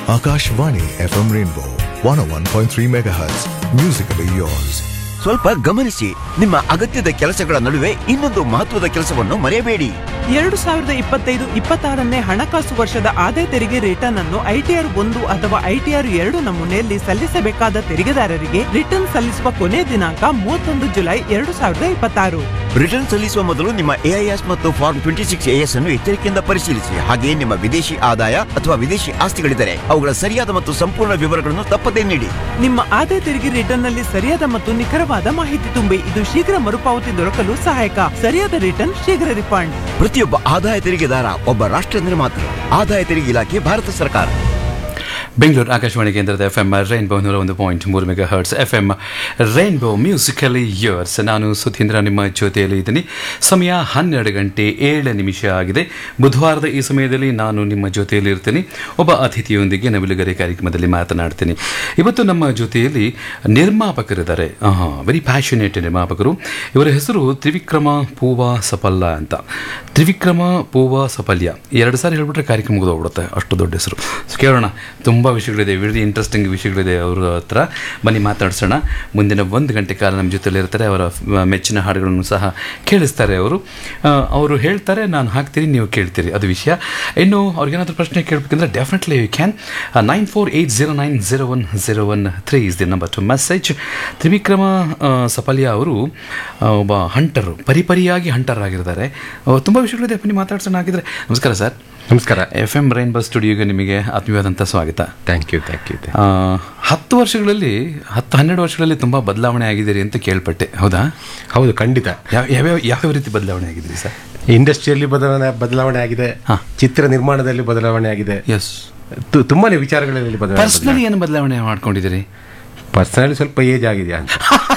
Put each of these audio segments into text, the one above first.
Akashvani FM Rainbow 101.3 MHz. Musically yours. ಸ್ವಲ್ಪ ಗಮನಿಸಿ ನಿಮ್ಮ ಅಗತ್ಯದ ಕೆಲಸಗಳ ನಡುವೆ ಇನ್ನೊಂದು ಮಹತ್ವದ ಕೆಲಸವನ್ನು ಮರೆಯಬೇಡಿ ಎರಡು ಸಾವಿರದ ಇಪ್ಪತ್ತೈದು ಇಪ್ಪತ್ತಾರನೇ ಹಣಕಾಸು ವರ್ಷದ ಆದಾಯ ತೆರಿಗೆ ರಿಟರ್ನ್ ಅನ್ನು ಐಟಿಆರ್ ಒಂದು ಅಥವಾ ಐಟಿಆರ್ ಎರಡು ನಮೂನೆಯಲ್ಲಿ ಸಲ್ಲಿಸಬೇಕಾದ ತೆರಿಗೆದಾರರಿಗೆ ರಿಟರ್ನ್ ಸಲ್ಲಿಸುವ ಕೊನೆ ದಿನಾಂಕ ಮೂವತ್ತೊಂದು ಜುಲೈ ಎರಡು ಸಾವಿರದ ಇಪ್ಪತ್ತಾರು ರಿಟರ್ನ್ ಸಲ್ಲಿಸುವ ಮೊದಲು ನಿಮ್ಮ ಎಐಎಸ್ ಮತ್ತು ಫಾರ್ಮ್ ಟ್ವೆಂಟಿ ಸಿಕ್ಸ್ ಎಎಸ್ ಅನ್ನು ಎಚ್ಚರಿಕೆಯಿಂದ ಪರಿಶೀಲಿಸಿ ಹಾಗೆಯೇ ನಿಮ್ಮ ವಿದೇಶಿ ಆದಾಯ ಅಥವಾ ವಿದೇಶಿ ಆಸ್ತಿಗಳಿದ್ದರೆ ಅವುಗಳ ಸರಿಯಾದ ಮತ್ತು ಸಂಪೂರ್ಣ ವಿವರಗಳನ್ನು ತಪ್ಪದೇ ನೀಡಿ ನಿಮ್ಮ ಆದಾಯ ತೆರಿಗೆ ರಿಟರ್ನ್ ನಲ್ಲಿ ಸರಿಯಾದ ಮತ್ತು ನಿಖರವಾದ ಮಾಹಿತಿ ತುಂಬಿ ಇದು ಶೀಘ್ರ ಮರುಪಾವತಿ ದೊರಕಲು ಸಹಾಯಕ ಸರಿಯಾದ ರಿಟರ್ನ್ ಶೀಘ್ರ ರಿಫಂಡ್ ಪ್ರತಿಯೊಬ್ಬ ಆದಾಯ ತೆರಿಗೆದಾರ ಒಬ್ಬ ರಾಷ್ಟ್ರ ನಿರ್ಮಾತೃ ಆದಾಯ ತೆರಿಗೆ ಇಲಾಖೆ ಭಾರತ ಸರ್ಕಾರ ಬೆಂಗಳೂರು ಆಕಾಶವಾಣಿ ಕೇಂದ್ರದ ಎಫ್ ಎಂ ರೈನ್ಬೋ ನೂರ ಒಂದು ಪಾಯಿಂಟ್ ಮೂರು mega hertz F M rainbow musically yours ನಾನು ಸುಧೀಂದ್ರ ನಿಮ್ಮ ಜೊತೆಯಲ್ಲಿ ಇದ್ದೀನಿ ಸಮಯ ಹನ್ನೆರಡು ಗಂಟೆ ಏಳು ನಿಮಿಷ ಆಗಿದೆ ಬುಧವಾರದ ಈ ಸಮಯದಲ್ಲಿ ನಾನು ನಿಮ್ಮ ಜೊತೆಯಲ್ಲಿ ಇರ್ತೀನಿ ಒಬ್ಬ ಅತಿಥಿಯೊಂದಿಗೆ ನವಿಲುಗರೆ ಕಾರ್ಯಕ್ರಮದಲ್ಲಿ ಮಾತನಾಡ್ತೀನಿ ಇವತ್ತು ನಮ್ಮ ಜೊತೆಯಲ್ಲಿ ನಿರ್ಮಾಪಕರಿದ್ದಾರೆ ವೆರಿ ಪ್ಯಾಷನೇಟ್ ನಿರ್ಮಾಪಕರು ಇವರ ಹೆಸರು ತ್ರಿವಿಕ್ರಮ ಪೂವ ಸಫಲ್ಲ ಅಂತ ತ್ರಿವಿಕ್ರಮ ಪೂವ ಸಫಲ್ಯ ಎರಡು ಸಾರಿ ಹೇಳ್ಬಿಟ್ರೆ ಕಾರ್ಯಕ್ರಮ ಮುಗಿದೋಗ್ಬಿಡುತ್ತೆ ಅಷ್ಟು ದೊಡ್ಡ ಹೆಸರು ಸೊ ಕೇಳೋಣ ತುಂಬ ವಿಷಯಗಳಿದೆ ವೆರಿ ಇಂಟ್ರೆಸ್ಟಿಂಗ್ ವಿಷಯಗಳಿದೆ ಅವ್ರ ಹತ್ರ ಬನ್ನಿ ಮಾತಾಡ್ಸೋಣ ಮುಂದಿನ ಒಂದು ಗಂಟೆ ಕಾಲ ನಮ್ಮ ಜೊತೆಲಿ ಇರ್ತಾರೆ ಅವರ ಆ, ಮೆಚ್ಚಿನ ಹಾಡುಗಳನ್ನು ಸಹ ಕೇಳಿಸ್ತಾರೆ ಅವರು ಆ, ಅವರು ಹೇಳ್ತಾರೆ ನಾನು ಹಾಕ್ತೀನಿ ನೀವು ಕೇಳ್ತೀರಿ ಅದು ವಿಷಯ ಇನ್ನು ಅವ್ರಿಗೇನಾದರೂ ಪ್ರಶ್ನೆ ಕೇಳಬೇಕಂದ್ರೆ definitely you can nine four eight zero nine zero one zero one three is the number to message Trivikrama ಆ, ಸಫಲ್ಯ ಅವರು ಆ, ಒಬ್ಬ ಹಂಟರು ಪರಿಪರಿಯಾಗಿ ಹಂಟರ್ ಆಗಿರ್ತಾರೆ ತುಂಬ ವಿಷಯಗಳಿದೆ ಬನ್ನಿ ಮಾತಾಡ್ಸೋಣ ಆಗಿದ್ರೆ ನಮಸ್ಕಾರ ಸರ್ ನಮಸ್ಕಾರ ಎಫ್ ಎಂ ರೈನ್ಬೋ ಸ್ಟುಡಿಯೋಗೆ ನಿಮಗೆ ಆತ್ಮೀಯವಾದಂಥ ಸ್ವಾಗತ ಥ್ಯಾಂಕ್ ಯು ಥ್ಯಾಂಕ್ ಯು ಆ, ಹತ್ತು ವರ್ಷಗಳಲ್ಲಿ ಹತ್ತು ಹನ್ನೆರಡು ವರ್ಷಗಳಲ್ಲಿ ತುಂಬ ಬದಲಾವಣೆ ಆಗಿದ್ದೀರಿ ಅಂತ ಕೇಳ್ಪಟ್ಟೆ ಹೌದಾ ಹೌದು ಖಂಡಿತ ಯಾವ ಯಾವ್ಯಾವ ಯಾವ್ಯಾವ ರೀತಿ ಬದಲಾವಣೆ ಆಗಿದ್ದೀರಿ ಸರ್ ಇಂಡಸ್ಟ್ರಿಯಲ್ಲಿ ಬದಲಾವಣೆ ಬದಲಾವಣೆ ಆಗಿದೆ ಹಾ. ಚಿತ್ರ ನಿರ್ಮಾಣದಲ್ಲಿ ಬದಲಾವಣೆ ಆಗಿದೆ ಎಸ್ ತು- ತುಂಬಾನೇ ವಿಚಾರಗಳಲ್ಲಿ ಬದಲಾವಣೆ ಪರ್ಸ್ನಲಿ ಏನು ಬದಲಾವಣೆ ಮಾಡ್ಕೊಂಡಿದ್ದೀರಿ ಪರ್ಸನಲಿ ಸ್ವಲ್ಪ ಏಜ್ ಆಗಿದೆಯಾ ಅಂತ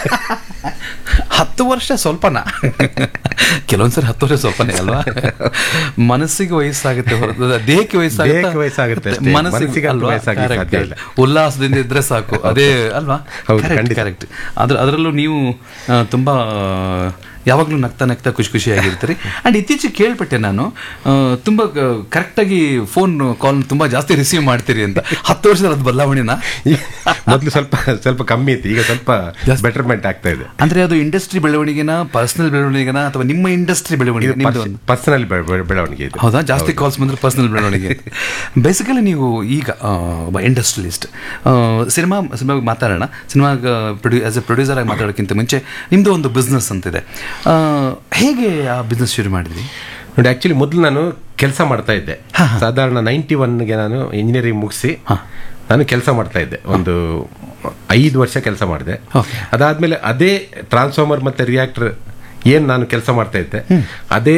ಹತ್ತು ವರ್ಷ ಸ್ವಲ್ಪನಾ ಕೆಲವೊಂದ್ಸರಿ ಹತ್ತು ವರ್ಷ ಸ್ವಲ್ಪನೇ ಅಲ್ವಾ ಮನಸ್ಸಿಗೆ ವಯಸ್ಸಾಗುತ್ತೆ ಹೊರತು ದೇಹಕ್ಕೆ ವಯಸ್ಸಾಗುತ್ತೆ ದೇಹಕ್ಕೆ ವಯಸ್ಸಾಗುತ್ತೆ ಅಷ್ಟೇ. ಮನಸ್ಸಿಗೆ ಮನಸ್ಸಿಗೆ ಅಲ್ವಾ ವಯಸ್ಸಾಗ್ಲಿಕ್ಕೆ Correct, ಸಾಧ್ಯ ಇಲ್ಲ. correct. ಉಲ್ಲಾಸದಿಂದ ಇದ್ರೆ ಸಾಕು ಅದೇ ಅಲ್ವಾ ಹೌದು, ಕರೆಕ್ಟ್ ಖಂಡಿತ. ಕರೆಕ್ಟ್ ಅದ್ರ ಅದರಲ್ಲೂ ನೀವು ಆ, ತುಂಬಾ ಆ, ಯಾವಾಗಲೂ ನಗ್ತಾ ನಗ್ತಾ ಖುಷಿ ಖುಷಿಯಾಗಿರ್ತೀರಿ ಅಂಡ್ ಇತ್ತೀಚೆಗೆ ಕೇಳ್ಪಟ್ಟೆ ನಾನು ಆ, ತುಂಬಾ ಕರೆಕ್ಟಾಗಿ ಫೋನ್ ಕಾಲ್ ತುಂಬಾ ಜಾಸ್ತಿ ರಿಸೀವ್ ಮಾಡ್ತೀರಿ ಅಂತ ಹತ್ತು ವರ್ಷದ ಅದು ಬದಲಾವಣೆನಾ ಮೊದಲು ಸ್ವಲ್ಪ ಸ್ವಲ್ಪ ಕಮ್ಮಿ ಇತ್ತು ಈಗ ಸ್ವಲ್ಪ ಬೆಟರ್ಮೆಂಟ್ ಆಗ್ತಾ ಇದೆ ಅಂದ್ರೆ ಅದು ಇಂಡಸ್ಟ್ರಿ ಬೆಳವಣಿಗೆನ ಪರ್ಸನಲ್ ಬೆಳವಣಿಗೆನ ಅಥವಾ ನಿಮ್ಮ ಇಂಡಸ್ಟ್ರಿ ಬೆಳವಣಿಗೆ ಇದು ನಿಮ್ದು ಒಂದು- ಪರ್ಸನಲ್ ಬೆಳವಣಿಗೆ ಇದು ಹೌದಾ ಜಾಸ್ತಿ ಕಾಲ್ಸ್ ಬಂದ್ರೆ ಪರ್ಸನಲ್ ಬೆಳವಣಿಗೆ ಬೇಸಿಕಲಿ ನೀವು ಈಗ ಆ, ಒಬ್ಬ ಇಂಡಸ್ಟ್ರಿಯಲಿಸ್ಟ್ ಸಿನಿಮಾ ಸಿನಿಮಾ ಮಾತಾಡೋಣ ಸಿನಿಮಾ ಪ್ರೊಡ್ಯೂ ಆಸ್ ಎ ಪ್ರೊಡ್ಯೂಸರ್ ಆಗಿ ಮಾತಾಡೋಕ್ಕಿಂತ ಮುಂಚೆ ನಿಮ್ಮದು ಒಂದು ಬಿಸ್ನೆಸ್ ಅಂತಿದೆ ಆ, ಹೇಗೆ ಆ ಬಿಸ್ನೆಸ್ ಶುರು ಮಾಡಿದ್ರಿ ನೋಡಿ ಆಕ್ಚುಲಿ ಮೊದಲು ನಾನು ಕೆಲಸ ಮಾಡ್ತಾ ಇದ್ದೆ ಸಾಧಾರಣ ನೈಂಟಿ ಒನ್ಗೆ ನಾನು ಇಂಜಿನಿಯರಿಂಗ್ ಮುಗಿಸಿ ನಾನು ಕೆಲಸ ಮಾಡ್ತಾ ಇದ್ದೆ ಒಂದು ಐದು ವರ್ಷ ಕೆಲಸ ಮಾಡಿದೆ Okay. ಅದಾದ್ಮೇಲೆ ಅದೇ ಟ್ರಾನ್ಸ್ಫಾರ್ಮರ್ ಮತ್ತೆ ರಿಯಾಕ್ಟರ್ ಏನ್ ನಾನು ಕೆಲಸ ಮಾಡ್ತಾ ಇದ್ದೆ ಅದೇ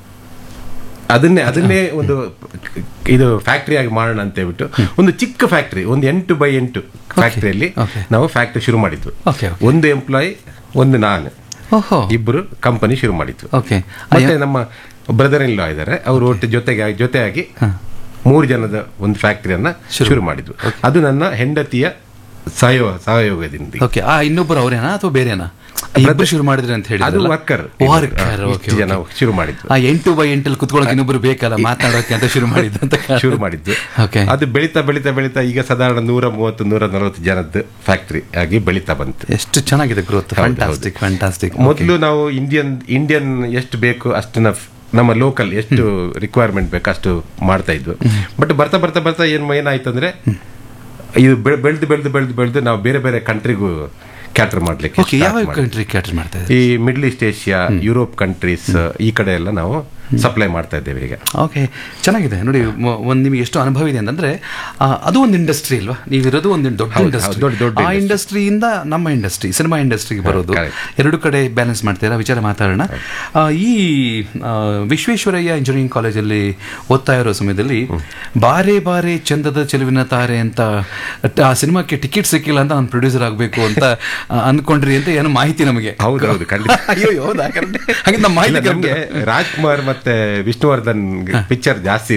ಅದನ್ನೇ ಅದನ್ನೇ ಒಂದು ಇದು ಫ್ಯಾಕ್ಟರಿ ಆಗಿ ಮಾಡೋಣ ಅಂತ ಹೇಳ್ಬಿಟ್ಟು ಒಂದು ಚಿಕ್ಕ ಫ್ಯಾಕ್ಟರಿ ಒಂದು ಎಂಟು ಬೈ ಎಂಟು ಫ್ಯಾಕ್ಟರಿಯಲ್ಲಿ Okay. ನಾವು ಫ್ಯಾಕ್ಟರಿ ಶುರು ಮಾಡಿದ್ವು Okay, okay. ಒಂದು ಎಂಪ್ಲಾಯ್ ಒಂದು ನಾನು ಓಹೋ ಇಬ್ಬರು ಕಂಪನಿ ಶುರು ಮಾಡಿದ್ವು ಓಕೆ ಮತ್ತೆ ನಮ್ಮ ಬ್ರದರ್ ಇನ್ ಲಾ ಇದ್ದಾರೆ ಅವರು ಒಟ್ಟು ಜೊತೆಗೆ ಜೊತೆಯಾಗಿ ಮೂರು ಜನದ ಒಂದು ಫ್ಯಾಕ್ಟರಿಯನ್ನ ಶುರು ಮಾಡಿದ್ವು ಅದು ನನ್ನ ಹೆಂಡತಿಯ ಸಹಯೋಗ ಸಹಯೋಗದಿಂದ ಓಕೆ ಆ ಇನ್ನೊಬ್ಬರು ಅವರೇನಾ ಅಥವಾ ಬೇರೆನಾ ಇಬ್ಬರು ಶುರು ಮಾಡಿದ್ರಿ ಅಂತ ಹೇಳಿ ಅದು ವರ್ಕರ್ ವರ್ಕರ್ ಓಕೆ ಜನ ಶುರು ಮಾಡಿದ್ವು ಆ ಎಂಟು ಬೈ ಎಂಟಲ್ಲಿ ಕುತ್ಕೊಳ್ಳೋಕೆ ಇನ್ನೊಬ್ರು ಬೇಕಲ್ಲ ಮಾತನಾಡೋಕೆ ಅಂತ ಶುರು ಮಾಡಿದ್ದು ಅಂತ ಶುರು ಮಾಡಿದ್ದು ಓಕೆ ಅದು ಬೆಳೀತಾ ಬೆಳೀತಾ ಬೆಳೀತಾ ಈಗ ಸಾಧಾರಣ ನೂರ ಮೂವತ್ತು ನೂರ ನಲವತ್ತು ಜನದ ಫ್ಯಾಕ್ಟರಿ ಆಗಿ ಬೆಳೀತಾ ಬಂತು ಎಷ್ಟು ಚೆನ್ನಾಗಿದೆ ಗ್ರೋತ್ ಹೌದು, ಫ್ಯಾಂಟಾಸ್ಟಿಕ್ ಫ್ಯಾಂಟಾಸ್ಟಿಕ್ ಮೊದಲು ನಾವು ಇಂಡಿಯನ್ ಇಂಡಿಯನ್ ಎಷ್ಟು ಬೇಕು ಅಷ್ಟು ನಾವು ನಮ್ಮ ಲೋಕಲ್ ಎಷ್ಟು ರಿಕ್ವೈರ್ಮೆಂಟ್ ಬೇಕು ಅಷ್ಟು ಮಾಡ್ತಾ ಇದ್ವು ಬಟ್ ಬರ್ತಾ ಬರ್ತಾ ಬರ್ತಾ ಏನ್ ಏನಾಯ್ತು ಅಂದ್ರೆ ಇದು ಬೆಳೆದು ಬೆಳೆದು ಬೆಳೆದು ಬೆಳೆದು ನಾವು ಬೇರೆ ಬೇರೆ ಕಂಟ್ರಿಗೂ ಕ್ಯಾಟರ್ ಮಾಡ್ಲಿಕ್ಕೆ ಓಕೆ ಯಾವ start ಮಾಡಿದ್ವಿ. ಕಂಟ್ರಿ ಕ್ಯಾಟರ್ ಮಾಡ್ತಾ ಇದ್ದೀರಿ ಈ middle east Asia Europe countries ಈ ಕಡೆ ಎಲ್ಲ ನಾವು ಸಪ್ಲೈ ಮಾಡ್ತಾ ಇದ್ದೇವೆ ಈಗ ಓಕೆ ಚೆನ್ನಾಗಿದೆ ನೋಡಿ ಒಂದು ನಿಮಗೆ ಎಷ್ಟು ಅನುಭವ ಇದೆ ಅಂತಂದ್ರೆ ಆ, ಅದು ಒಂದು ಇಂಡಸ್ಟ್ರಿ ಅಲ್ವಾ ನೀವಿರೋದು ಒಂದು ದೊಡ್ಡ ಹೌದು, ಇಂಡಸ್ಟ್ರಿ ದೊಡ್ಡ- ದೊಡ್ಡ ಆ industry. ಇಂಡಸ್ಟ್ರಿಯಿಂದ ನಮ್ಮ ಇಂಡಸ್ಟ್ರಿ ಸಿನಿಮಾ ಇಂಡಸ್ಟ್ರಿಗೆ ಬರೋದು correct. ಎರಡು ಕಡೆ ಬ್ಯಾಲೆನ್ಸ್ ಮಾಡ್ತೀರಾ ವಿಚಾರ ಮಾತಾಡೋಣ ಆ, ಈ ಆ, ವಿಶ್ವೇಶ್ವರಯ್ಯ ಇಂಜಿನಿಯರಿಂಗ್ ಕಾಲೇಜಲ್ಲಿ ಓದ್ತಾ ಇರೋ ಸಮಯದಲ್ಲಿ ಬಾರೆ ಬಾರೆ ಚಂದದ ಚೆಲುವಿನ ತಾರೆ ಅಂತ ಟ- ಆ ಸಿನಿಮಾಕ್ಕೆ ಟಿಕೆಟ್ ಸಿಕ್ಕಿಲ್ಲ ಅಂತ ನಾನು ಪ್ರೊಡ್ಯೂಸರ್ ಆಗಬೇಕು ಅಂತ ಆ, ಅನ್ಕೊಂಡ್ರಿ ಅಂತ ಏನೋ ಮಾಹಿತಿ ನಮಗೆ ಹೌದು, ಹೌದು, ಖಂಡಿತ. ಅಯ್ಯೋ ಹೌದಾ correct. ಹಾಗೆ ನಮ್ಮ ಇಲ್ಲ, ಮಾಹಿತಿ ನಮ್ಗೆ ರಾಜ್ಕುಮಾರ್ ಮತ್ತೆ ವಿಷ್ಣುವರ್ಧನ್ ಪಿಕ್ಚರ್ ಜಾಸ್ತಿ